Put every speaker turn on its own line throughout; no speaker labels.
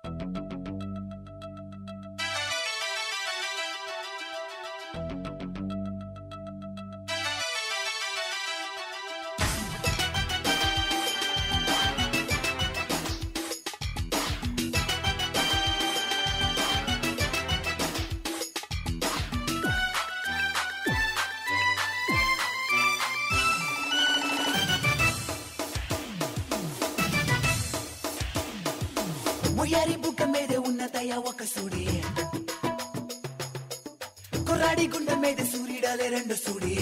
ముయ్యారి బుగ్గ మీద ఉన్నదయ ఒక సూడి కుర్రాడి గుండె మీద సూర్యుడాలే రెండు సూడి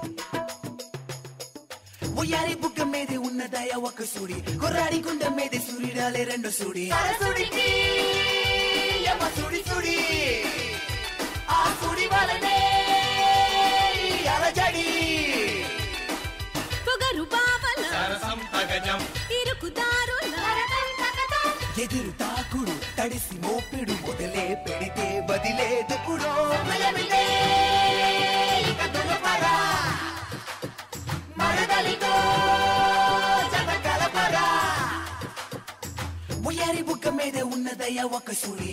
ముయ్యారి బుగ్గ మీద ఉన్నదయ ఒక సూడి కుర్రాడి గుండె మీద సూర్యుడాలే రెండు సూడి సూడికి యమ సూడి సూడి ఆ సూడి వలనే ఈ అలజడి
పొగరు బావల
సరసం తగజం
ఇరుకుదారుల
ఎదురు తాకుడు తడిసి మోపిడు మొదలే పెడితే బదిలేదు కుడో ముయ్యారి బుక్క మీద ఉన్నదయ్య ఒక సూడి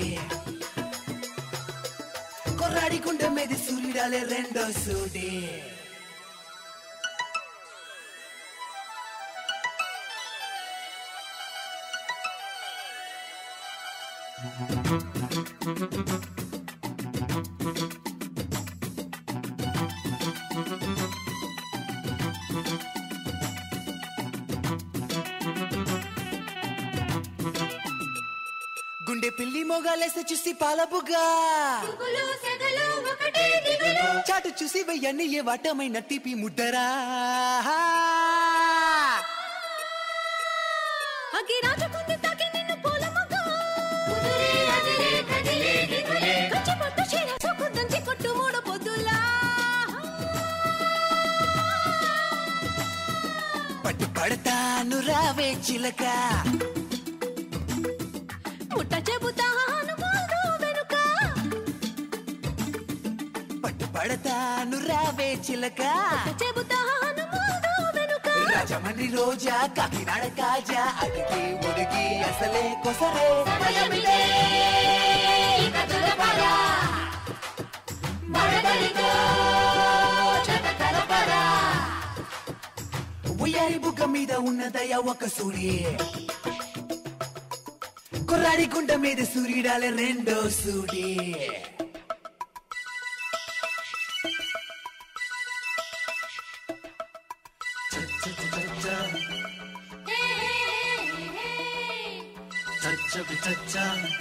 కొర్రాడి గుండె మీద సూర్యుడాలే రెండో సూడి గుండె పిల్లి మొగాలేసే చూసి పాలబుగా చాటు చూసి వెయ్యన్ని ఏ వాటమైన తీపి ముద్దరా
అగిరాజుకుంది తాకి నిన్ను పూలముగా కచ్చి పట్టు చీర సొక్కు దంచి కొట్టు మూడు పొద్దులా
పట్టు పడతాను రావే చిలక
ముట్ట చెబుతాను ముందు వెనుక
పట్టు పడతాను రావే చిలక
ముట్ట చెబుతాను ముందు వెనుక
రాజమండ్రి రోజా కాకినాడ కాజా అడిగి ఉడిగి అసలే కొసరే ఉయ్యారి బుగ్గ మీద ఉన్నదయ్య ఒక సూర్యే కుర్రాడి గుండె మీద సూర్యుడాలే రెండో సూర్యే
చచ్చకు చచ్చ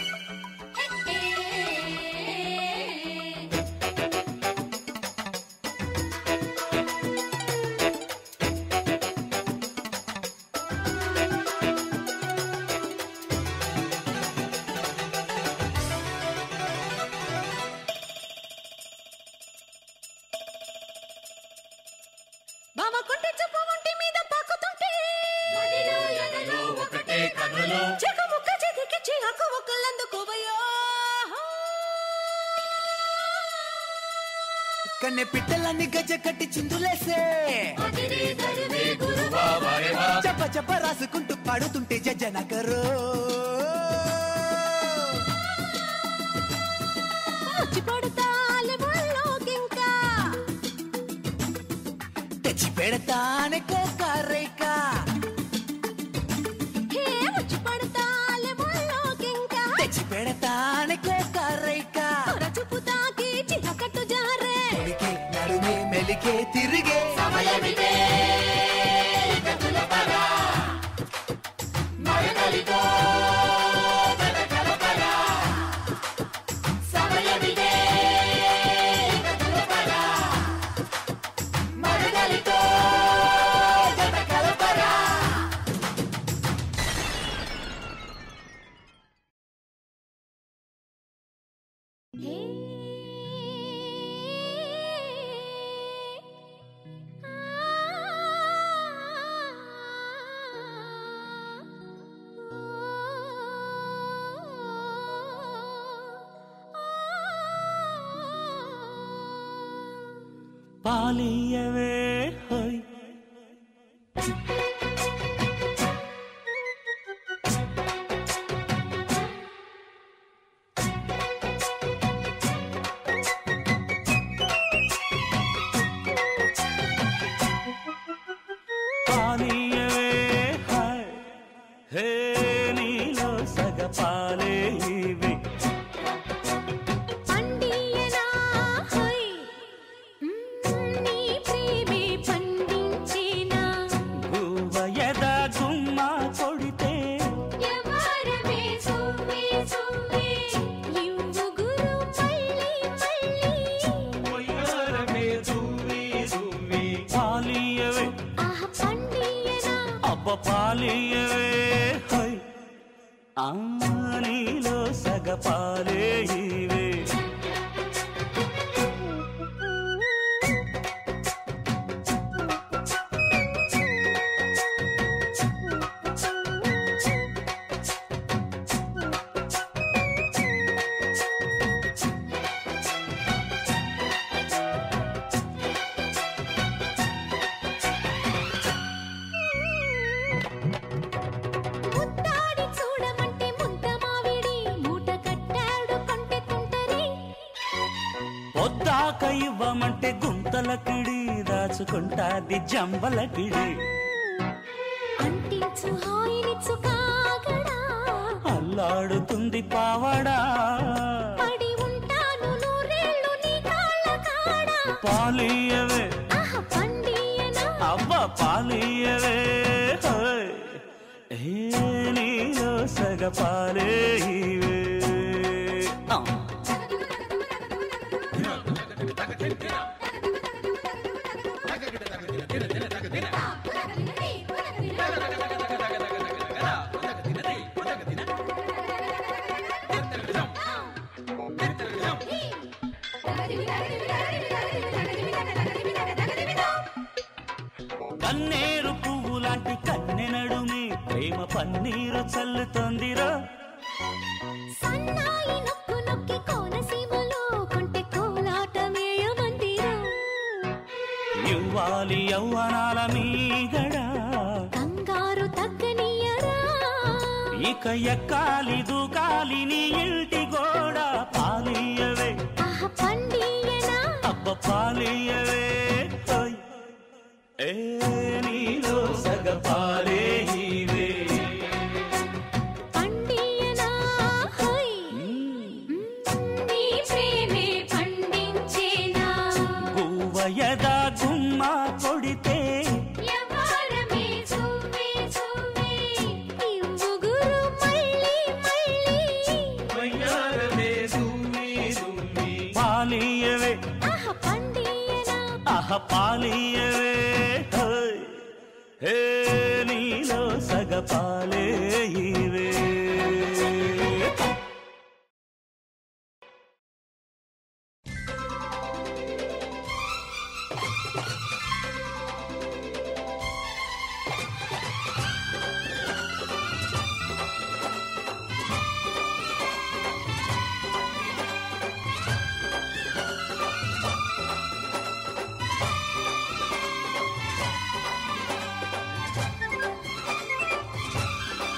బావ కొట్టి చెప్పు ఒంటి మీద పాకుతుంటే
ఒకటే కథలో
చెక ముక్క చేతికిచ్చి హక్కు ఒక్కలందుకోవయ్యో
కన్నె పిట్టలన్నీ గజ్జ కట్టి చిందులేసే
గురువా వారేవా
చప్ప చప్ప రాసుకుంటూ పాడుతుంటే జజనకరు
వచ్చి పడతాలి ఒళ్ళోకింకా
తెచ్చి పెడతానే కోకారేక
హే వచ్చి పడతాలి ఒళ్ళోకింకా
తెచ్చి పెడతానే కోకారేక
కొర చూపు తాకి చిరకట్టు జారే
మెలికే నడుమే మెలికే తిరిగే సమయమిదే సమయమిదే మరుగలితో జత కలపరా
హే
పాలియవే హోయ్ హే నీలో సగపాలే ఇవి
పండియనా హోయ్ మ్మ్, నీ ప్రేమే పండించేనా
గువ్వయద గుమ్మ కొడితే
యవ్వారమే సువ్వే సువ్వే ఇవ్వు గురు మళ్ళీ మళ్ళీ
పాలియవే
ఆహ పండియనా
అబ్బ పాలియవే హై ఆ నీలో సగపాలే ఇవే
ముత్తాడి చూడమంటే ముంత మావిడి మూట కట్టాడు కొంటె తుంటరి
పొద్దాక ఇవ్వమంటే గుంతల కిడి దాచుకుంటాది జంబల కిడి
అంటించు హాయినిచ్చు కాగడా
అల్లాడుతుంది పావడా
పడి ఉంటాను నూరేళ్ళు నీ కాళ్ళ కాడ
పాలియవే
ఆహ పండియనా
అవ్వ పాలియవే హోయ్. ఏ నీలో సగపాలే ఇవే ఆ. కన్నేరు పువ్వు లాంటి కన్నె నడుమి ప్రేమ పన్నీరు చల్లుతోందిరో
సన్నాయి నొక్కు నొక్కి కోనసీమలో కొంటె కోలాటమేయమందిరా
ఇవ్వాలి యవ్వనాల మీగడా
కంగారు తగ్గనియరా
ఇక ఎక్కాలి దూకాలి నీ ఇంటి గోడ పాలియవే
ఆహ పండియనా
అబ్బ పాలియవే హోయ్. ఏ నీలో సగపాలే ఇవే
పండియనా హోయ్ నీ ప్రేమే పండించేనా
గువ్వయద గుమ్మ కొడితే
యవ్వారమే సువ్వే సువ్వే ఇవ్వు గురు మళ్ళీ మళ్ళీ
పాలియవే
ఆహ పండియనా
అహ పాలియవే హోయ్. హే నీలో సగపాలే ఇవే
ఆ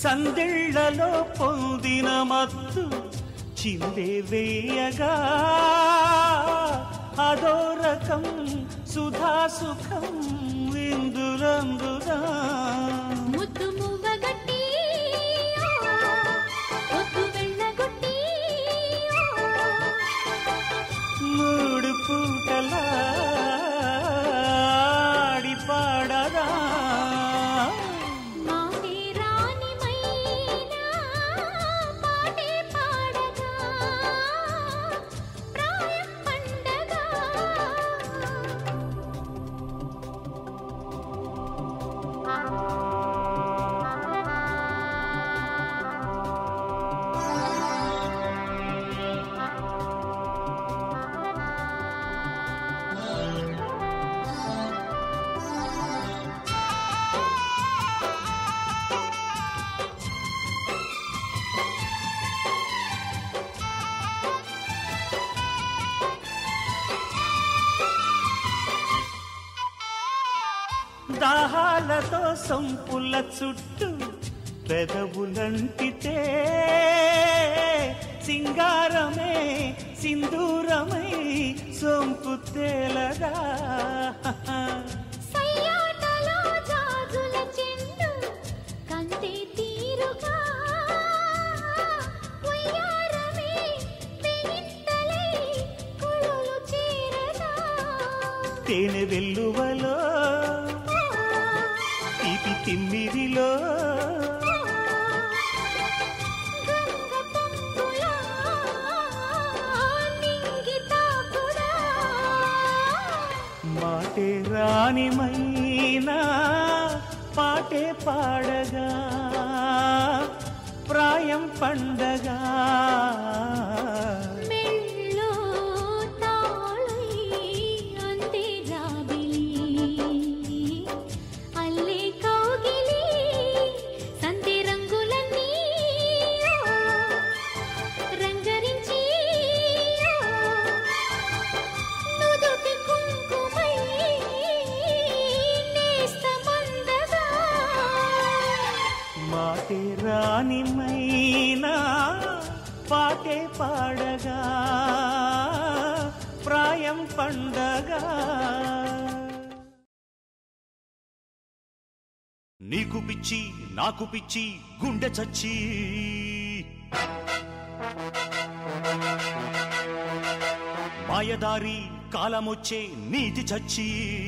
సందిళ్లలో పొందిన మత్తు చిందే వేయగా అదో రకం సుధా సుఖం విందులందుదా
ముద్దు మువ్వగట్టి ఒద్దు వెళ్ళగొట్టి
మూడు పూటలా ఆడి పాడదా
మాటే రాని మైనా పాటే పాడగా ప్రాయం పండగా
దాహాలతో సంపుల చుట్టూ పెదవులంటితే సింగారమే సింధూరమై సొంపు తేలగా
సయ్యాటలో జాజుల చెండు కంటే తీరుగా ఉయ్యారమే వెయింతలై కుళులు చేరగా
తేనె వెల్లువలో తీపి తిమ్మిరిలో
గంగ పొంగులా నింగి తాకుడా
మాటే రాని మైనా పాటే పాడగా ప్రాయం పండగా
మెల్లో తాళై అందే జాబిలి అల్లే కౌగిలి సంతే రంగులన్నీ రంగరించి నుదుటి కుంకుమై నేస్తమందగా
మాటే రాని మైనా పాటే పాడగా ప్రాయం పండగా నీకు పిచ్చి నాకు పిచ్చి గుండె చచ్చి మాయదారి కాలమొచ్చే నీతి చచ్చి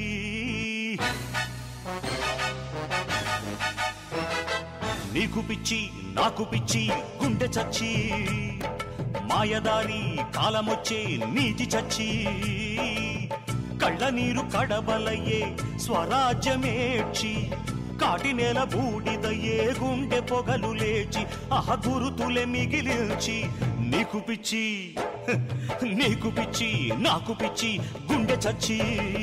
నీకు పిచ్చి నాకు పిచ్చి గుండె చచ్చి మాయదారి కాలమొచ్చే నీతి చచ్చి కళ్ళ నీరు కడబలయ్యే స్వరాజ్యమేడ్చి కాటి నేల బూడిదయ్యే గుండె పొగలు లేచి అహ గురుతులే మిగిలిల్చి నీకు పిచ్చి నీకు పిచ్చి నాకు పిచ్చి గుండె చచ్చి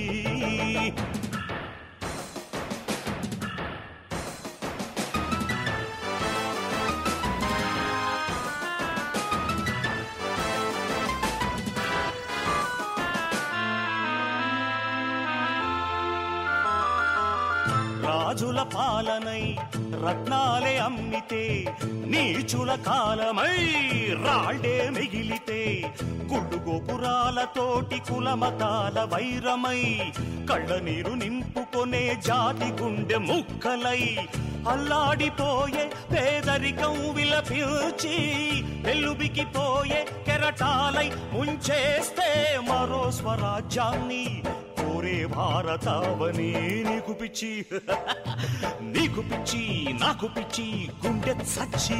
రాజుల పాలనై రత్నాలే అమ్మితే నీచుల కాలమై రాళ్డే మిగిలితే గుళ్ళు గోపురాలతోటి కులమతాల వైరమై కళ్ళ నీరు నింపుకొనే జాతి గుండె ముక్కలై అల్లాడిపోయే పేదరికం విలపిల్చి వెల్లుబికిపోయే కెరటాలై ముంచేస్తే మరో స్వరాజ్యాన్ని కోరే భారతావని నీకు పిచ్చి నీకు పిచ్చి నాకు పిచ్చి గుండె సచ్చి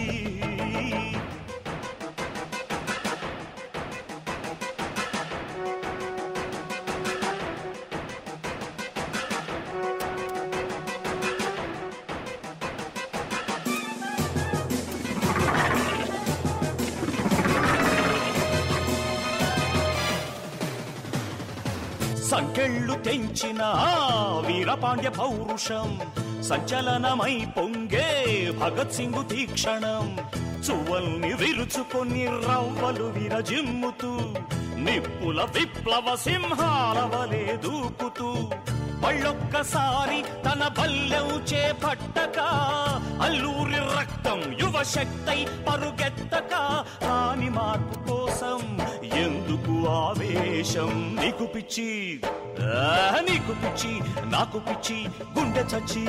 సంకెళ్ళు తెంచిన ఆ వీరపాండ్య పౌరుషం సంచలనమై పొంగే భగత్ సింగు తీక్షణం చువ్వల్ని విరుచుకొని రవ్వలు విరజిమ్ముతూ నిప్పుల విప్లవ సింహాల వలె దూకుతూ మళ్ళొక్కసారి తన బల్లెం చేపట్టక అల్లూరి రక్తం యువ శక్తై పరుగెత్తక రాని మార్పు కోసం ఎందుకు ఆవేశం నీకు పిచ్చి ఆ, నీకు పిచ్చి నాకు పిచ్చి గుండె చచ్చి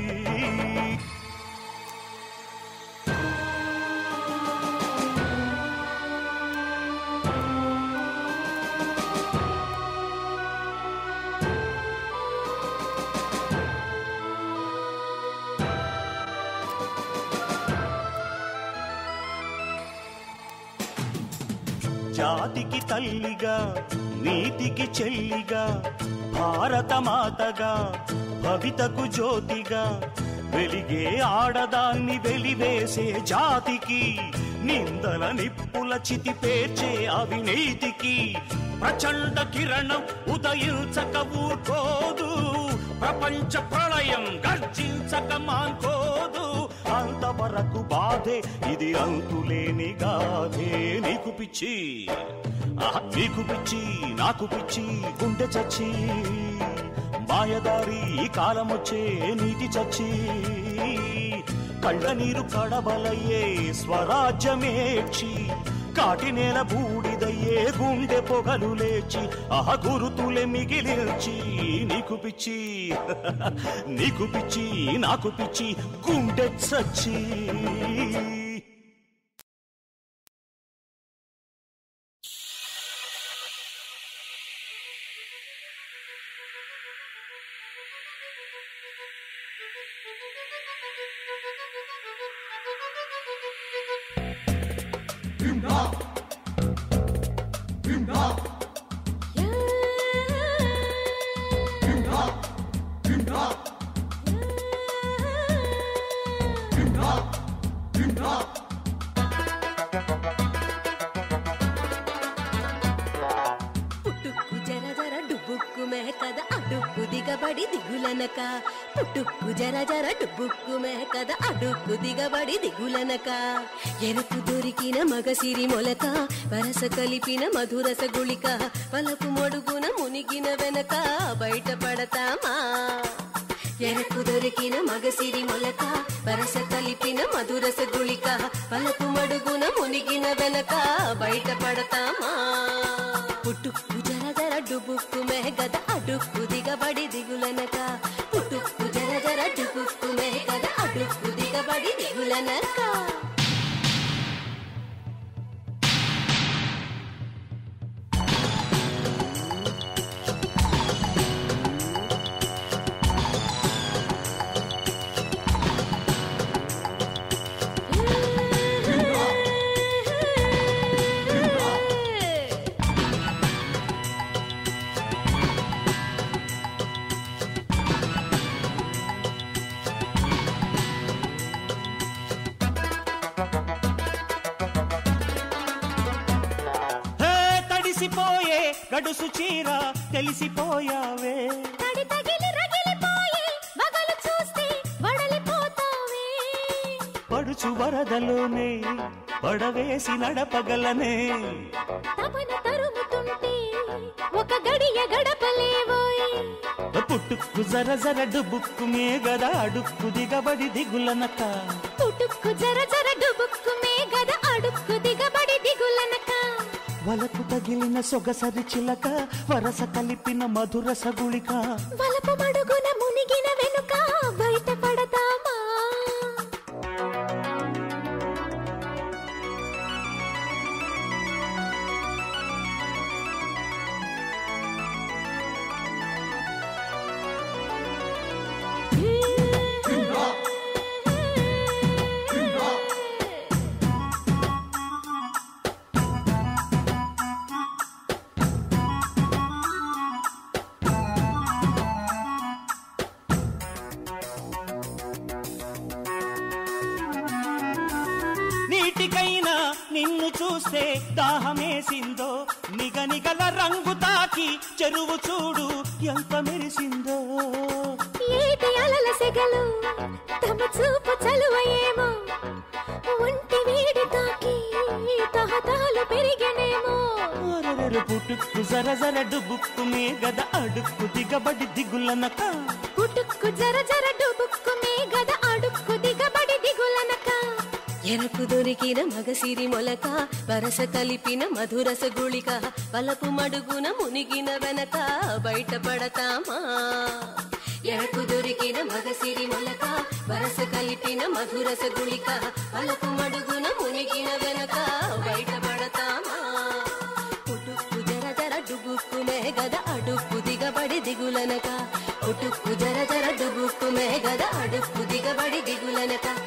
జాతికి తల్లిగా నీతికి చెల్లిగా భారత మాతగా భవితకు జ్యోతిగా వెలిగే ఆడదాన్ని వెలివేసే జాతికి నిందల నిప్పుల చితి పేర్చే అవినీతికి ప్రచండ కిరణం ఉదయించక ఊరుకోదు ప్రపంచ ప్రళయం గర్జించక మాన్కోదు అంతవరకు బాధే ఇది అంతులేని గాథే నీకు పిచ్చి ఆహ్, నీకు పిచ్చి నాకు పిచ్చి గుండె చచ్చి మాయదారి ఈ కాలం వచ్చే నీతి చచ్చి కళ్ళ నీరు కడబలయ్యే స్వరాజ్యమేక్షి కాటి నేల బూడిదయ్యే గుండె పొగలు లేచి అహ గురుతులే మిగిలిల్చి నీకు పిచ్చి నీకు పిచ్చి నాకు పిచ్చి గుండె చచ్చి
పుట్టుక్కు జర జర డుబుక్కు మేకద అడుక్కు దిగబడి దిగులనక పుట్టుక్కు జర జర డుబుక్కు మేకద అడుక్కు దిగబడి దిగులనక ఎరుపు దొరికిన మగసిరి మొలక వరస కలిపిన మధురస గుళిక పలకు మొడుగున మునిగిన వెనక బయట పడతామా ఎరకు దొరికిన మగసిరి మొలక వరస కలిపిన మధురస గుళిక పలకు మడుగున మునిగిన వెనక బయట పడతామా పుట్టుక్కు జర జర డుబుక్కు మేగద అడుక్కు దిగబడి దిగులనక పుట్టుక్కు జర జర డుబుక్కు మేగద అడుక్కు దిగబడి దిగులనక
హే తడిసిపోయే గడుసు చీర తెలిసిపోయావే
తడి తగిలి రగిలిపోయి వగలు చూస్తే వడలిపోతావే
పడుచు వరదలోనే పడవేసి నడపగలనే
తపన తరుముతుంటే ఒక గడియ గడపలేవోయ్
పుట్టుక్కు జర జర డుబుక్కు మేగద అడుక్కు దిగబడి దిగులనక
పుట్టుక్కు జర జర డుబుక్కు మేగద అడుక్కు దిగబడి దిగులనక
వలకు తగిలిన సొగసరి చిలక వరస కలిపిన మధురస గుళిక
వలపు మడుగున మునిగిన వెనుక బయట పడతామా
నీటికైనా నిన్ను చూస్తే దాహమేసిందో నిగనిగల రంగు తాకి చెరువు చూడు ఎంత మెరిసిందో
ఏటి అలల సెగలు తమ చూపు చలువయేమో ఒంటి వేడి తాకి తహతాలు పెరిగనేమో
అరెరెరె పుట్టు పుట్టుక్కు జర జర డుబుక్కు మే గద అడుక్కు దిగబడి దిగులనక
పుట్టుక్కు జర జర డుబుక్కుమే గద అడుక్కు దిగబడి దిగులనక ఎరకు దొరికిన మగసిరి మొలక వరస కలిపిన మధురస గుళిక వలపు మడుగున మునిగిన వెనక బయటపడతామా ఎరకు దొరికిన మగసిరి మొలక వరస కలిపిన మధురస గుళిక వలపు మడుగున మునిగిన వెనక బయటపడతామా పుట్టుక్కు జర జర డుబుక్కు మేగద అడుక్కు దిగబడి దిగులనక పుట్టుక్కు జర జర డుబుక్కు మేగద అడుక్కు దిగబడి దిగులనక